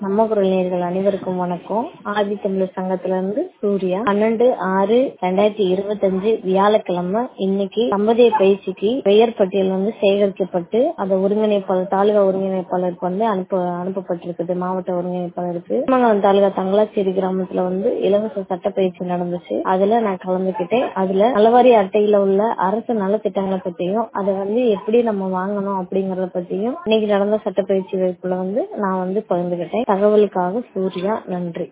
நம்ம குரல் நேயர்கள் அனைவருக்கும் வணக்கம் ஆதித்தமிழர் சங்கத்துல இருந்து சூர்யா பன்னெண்டு ஆறு ரெண்டாயிரத்தி இருபத்தஞ்சு வியாழக்கிழமை இன்னைக்கு தம்பதிய பயிற்சிக்கு பெயர் பட்டியல் வந்து சேகரிக்கப்பட்டு அதை ஒருங்கிணைப்பாளர் தாலுகா ஒருங்கிணைப்பாளருக்கு வந்து அனுப்ப அனுப்பப்பட்டிருக்குது மாவட்ட ஒருங்கிணைப்பாளருக்கு திருமங்கலம் தாலுகா தங்களாச்சேரி கிராமத்துல வந்து இலவச சட்ட பயிற்சி நடந்துச்சு அதுல நான் கலந்துக்கிட்டேன் அதுல நலவாரி அட்டையில உள்ள அரசு நலத்திட்டங்களை பத்தியும் அதை வந்து எப்படி நம்ம வாங்கணும் அப்படிங்கறத பத்தியும் இன்னைக்கு நடந்த சட்ட பயிற்சி வகுப்புல வந்து நான் வந்து பகிர்ந்துகிட்டேன் தகவலுக்காக சூர்யா நன்றி